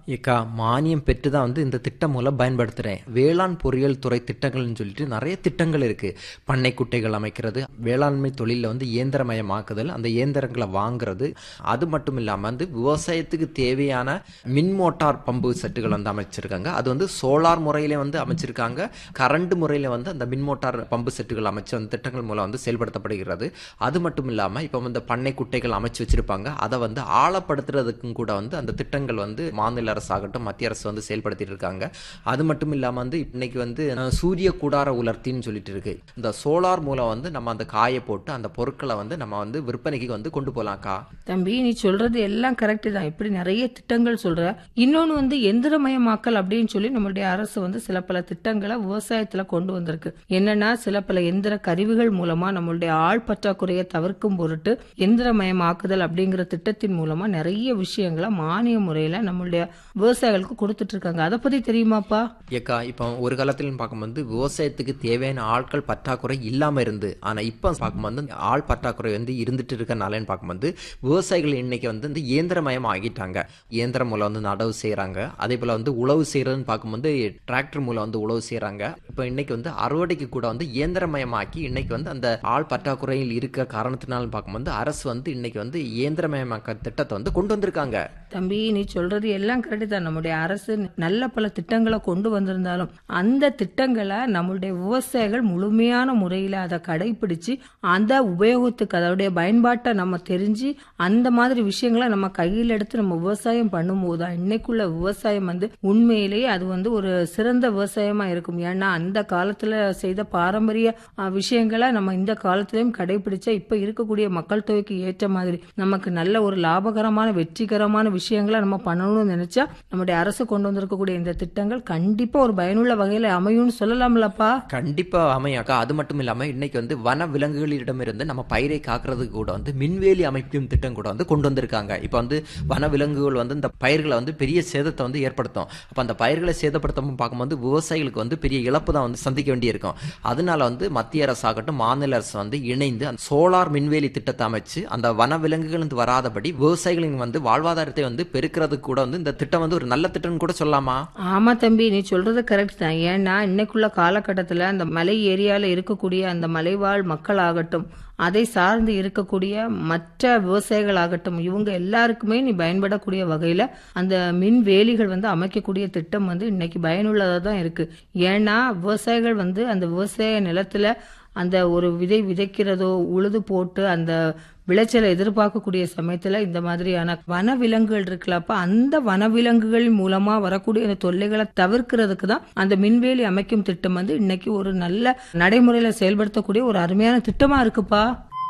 ஏக்கா மானியம் பெற்று தான் வந்து இந்த திட்டம் மூலம் பயன்படுத்துகிறேன் வேளாண் பொறியியல் துறை திட்டங்கள்னு சொல்லிட்டு நிறைய திட்டங்கள் இருக்குது பண்ணை குட்டைகள் அமைக்கிறது வேளாண்மை தொழிலில் வந்து இயந்திரமயமாக்குதல் அந்த இயந்திரங்களை வாங்குறது அது மட்டும் இல்லாமல் வந்து விவசாயத்துக்கு தேவையான மின் மோட்டார் பம்பு செட்டுகள் வந்து அமைச்சிருக்காங்க அது வந்து சோலார் முறையில வந்து அமைச்சிருக்காங்க கரண்ட் முறையில் வந்து அந்த மின் மோட்டார் பம்பு செட்டுகள் அமைச்சு அந்த திட்டங்கள் மூலம் வந்து செயல்படுத்தப்படுகிறது அது மட்டும் இல்லாமல் இப்போ வந்து பண்ணை குட்டைகள் அமைச்சு வச்சிருப்பாங்க அதை வந்து ஆழப்படுத்துறதுக்கும் கூட வந்து அந்த திட்டங்கள் வந்து மாநில அரசாகட்டும் மத்திய அரசு வந்து செயல்படுத்திட்டு இருக்காங்க அது மட்டும் இல்லாமல் வந்து இன்னைக்கு வந்து அஹ், சூரிய கூடார உலர்த்தின்னு சொல்லிட்டு இருக்கு இந்த சோலார் மூலம் வந்து நம்ம அந்த காய போட்டு அந்த பொருட்களை வந்து நம்ம வந்து விற்பனைக்கு வந்து கொண்டு போகலாம்க்கா தம்பி நீ சொல்றது எல்லாம் கரெக்ட் தான் இப்படி நிறைய திட்டங்கள் சொல்ற இன்னொன்னு வந்து எந்திரமயமாக்கல் அப்படின்னு சொல்லி நம்மளுடைய அரசு வந்து சில பல திட்டங்களை விவசாயத்துல கொண்டு வந்திருக்கு என்னன்னா சில பல எந்திர கருவிகள் மூலமா நம்மளுடைய ஆள் பற்றாக்குறையை தவிர்க்கும் பொருட்டு எந்திரமயமாக்குதல் அப்படிங்கிற திட்டத்தின் மூலமா நிறைய விஷயங்களை மானிய முறையில நம்மளுடைய விவசாயிகளுக்கு கொடுத்துட்டு இருக்காங்க அதை பத்தி தெரியுமாப்பா ஏக்கா இப்போ ஒரு காலத்துல பார்க்கும்போது விவசாயத்துக்கு தேவையான ஆட்கள் பற்றாக்குறை இல்லாமல் இருந்து ஆனால் இப்போ பார்க்கும்போது இந்த ஆள் பற்றாக்குறை வந்து இருந்துட்டு இருக்கனாலன்னு பார்க்கும்போது விவசாயிகள் இன்னைக்கு வந்து இந்த இயந்திரமயம் ஆகிட்டாங்க இயந்திரம் மூலம் வந்து நடவு செய்கிறாங்க அதே போல் வந்து உழவு செய்கிறதுன்னு பார்க்கும்போது டிராக்டர் மூலம் வந்து உழவு செய்கிறாங்க இப்போ இன்னைக்கு வந்து அறுவடைக்கு கூட வந்து இயந்திரமயமாக்கி இன்னைக்கு வந்து அந்த ஆள் பற்றாக்குறையில் இருக்க காரணத்தினாலும் பார்க்கும்போது அரசு வந்து இன்னைக்கு வந்து இயந்திரமயமாக்க திட்டத்தை வந்து கொண்டு வந்திருக்காங்க தம்பி நீ சொல்றது எல்லாம் கரெக்ட் தான் நம்முடைய அரசு நல்ல பல திட்டங்களை கொண்டு வந்திருந்தாலும் அந்த திட்டங்களை நம்மளுடைய விவசாயிகள் முழுமையான முறையில அதை கடைபிடிச்சு அந்த உபயோகத்துக்கு அதோடைய பயன்பாட்டை நம்ம தெரிஞ்சு அந்த மாதிரி விஷயங்களை நம்ம கையில் எடுத்து நம்ம விவசாயம் பண்ணும்போது தான் இன்னைக்குள்ள விவசாயம் வந்து உண்மையிலேயே அது வந்து ஒரு சிறந்த விவசாயமா இருக்கும் ஏன்னா அந்த காலத்துல செய்த பாரம்பரிய அஹ், விஷயங்களை நம்ம இந்த காலத்திலயும் கடைபிடிச்சா இப்ப இருக்கக்கூடிய மக்கள் தொகைக்கு ஏற்ற மாதிரி நமக்கு நல்ல ஒரு லாபகரமான வெற்றிகரமான விஷயங்களை நம்ம பண்ணணும்னு நினைச்சா நம்முடைய அரசு கொண்டு வந்திருக்கக்கூடிய இந்த திட்டங்கள் கண்டிப்பா ஒரு பயனுள்ள வகையில அமையும்னு சொல்லலாம்லப்பா கண்டிப்பா அமையாக்கா அது மட்டும் இல்லாம இன்னைக்கு வந்து வன விலங்குகளிடமிருந்து நம்ம பயிரை காக்கிறதுக்கு கூட வந்து மின்வேலி அமைக்கும் திட்டம் கூட வந்து கொண்டு வந்திருக்காங்க இப்போ வந்து வன விலங்குகள் வந்து இந்த பயிர்களை வந்து பெரிய சேதத்தை வந்து ஏற்படுத்தும் அப்போ அந்த பயிர்களை சேதப்படுத்தாம பார்க்கும்போது விவசாயிகளுக்கு வந்து பெரிய இழப்பு தான் வந்து சந்திக்க வேண்டியிருக்கும் அதனால வந்து மத்திய அரசாகட்டும் மாநில அரசு வந்து இணைந்து அந்த சோலார் மின்வேலி திட்டத்தை அமைச்சு அந்த வன விலங்குகள் வந்து வராதபடி விவசாயிகளின் வந்து வாழ்வாதாரத்தை வந்து பெருக்கிறதுக்கு கூட வந்து இந்த திட்டம் வந்து ஒரு நல்ல திட்டம்னு கூட சொல்லலாமா ஆமா தம்பி நீ சொல்றது கரெக்ட் தான் ஏன்னா இன்னைக்குள்ள காலகட்டத்துல அந்த மலை ஏரியால இருக்கக்கூடிய அந்த மலைவாழ் மக்கள் ஆகட்டும் அதை சார்ந்து இருக்கக்கூடிய மற்ற விவசாயிகள் ஆகட்டும் இவங்க எல்லாருக்குமே நீ பயன்படக்கூடிய வகையில அந்த மின் வேலிகள் வந்து அமைக்கக்கூடிய திட்டம் வந்து இன்னைக்கு பயனுள்ளதா தான் இருக்கு ஏன்னா விவசாயிகள் வந்து அந்த விவசாய நிலத்துல அந்த ஒரு விதை விதைக்கிறதோ உழுது போட்டு அந்த விளைச்சலை எதிர்பார்க்கக்கூடிய சமயத்துல இந்த மாதிரியான வனவிலங்குகள் இருக்குல்லப்ப அந்த வனவிலங்குகள் மூலமா வரக்கூடிய அந்த தொல்லைகளை தவிர்க்கிறதுக்கு தான் அந்த மின்வேலி அமைக்கும் திட்டம் வந்து இன்னைக்கு ஒரு நல்ல நடைமுறையில செயல்படுத்தக்கூடிய ஒரு அருமையான திட்டமா இருக்குப்பா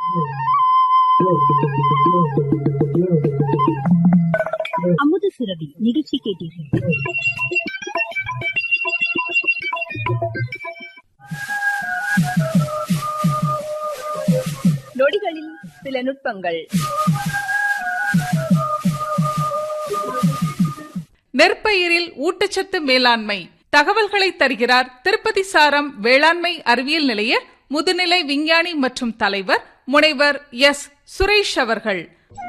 அமுத சுரபி நிகழ்ச்சி கேட்டீர்கள் நொடிகளில் சில நுட்பங்கள் நெற்பயிரில் ஊட்டச்சத்து மேலாண்மை தகவல்களை தருகிறார் திருப்பதி சாரம் வேளாண்மை அறிவியல் நிலைய முதுநிலை விஞ்ஞானி மற்றும் தலைவர் முனைவர் எஸ் சுரேஷ் அவர்கள்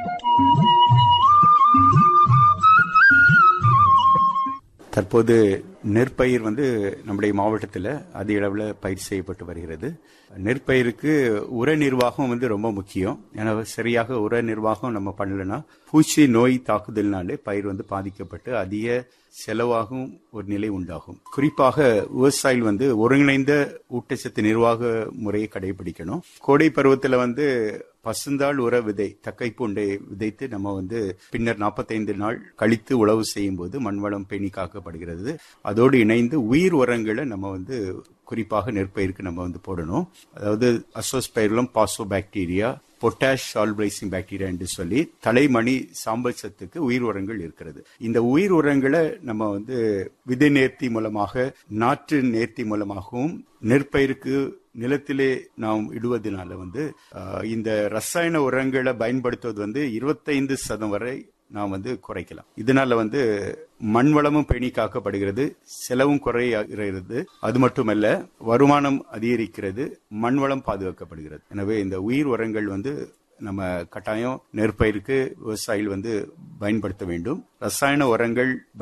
தற்போது நெற்பயிர் வந்து நம்முடைய மாவட்டத்தில் அதிக அளவில் பயிர் செய்யப்பட்டு வருகிறது நெற்பயிருக்கு உர நிர்வாகம் வந்து ரொம்ப முக்கியம் ஏன்னா சரியாக உர நிர்வாகம் நம்ம பண்ணலைன்னா பூச்சி நோய் தாக்குதல்னாலே பயிர் வந்து பாதிக்கப்பட்டு அதிக செலவாகும் ஒரு நிலை உண்டாகும் குறிப்பாக விவசாயிகள் வந்து ஒருங்கிணைந்த ஊட்டச்சத்து நிர்வாக முறையை கடைபிடிக்கணும் கோடை பருவத்தில் வந்து பசுந்தாள் உர விதை தக்கை பூண்டை விதைத்து நம்ம வந்து பின்னர் 45 நாள் கழித்து உழவு செய்யும் போது மண்வளம் பேணி காக்கப்படுகிறது அதோடு இணைந்து உயிர் உரங்களை நம்ம வந்து குறிப்பாக நெற்பயிருக்கு நம்ம வந்து போடணும் அதாவது azospirillum phospho bacteria potash solubilising bacteria என்று சொல்லி தலைமணி சாம்பல் சத்துக்கு உயிர் உரங்கள் இருக்கிறது இந்த உயிர் உரங்களை நம்ம வந்து விதை நேர்த்தி மூலமாக நாற்று நேர்த்தி மூலமாகவும் நெற்பயிருக்கு நிலத்திலே நாம் இடுவதனால வந்து ஆஹ், இந்த ரசாயன உரங்களை பயன்படுத்துவது வந்து இருபத்தைந்து சதம் வரை நாம் வந்து குறைக்கலாம் இதனால வந்து மண் வளமும் பேணி காக்கப்படுகிறது செலவும் குறைகிறது அது மட்டுமல்ல வருமானம் அதிகரிக்கிறது மண் வளம் பாதுகாக்கப்படுகிறது எனவே இந்த உயிர் உரங்கள் வந்து நம்ம கட்டாயம் நெற்பயிருக்கு விவசாயிகள் வந்து பயன்படுத்த வேண்டும் ரசாயன உரங்கள்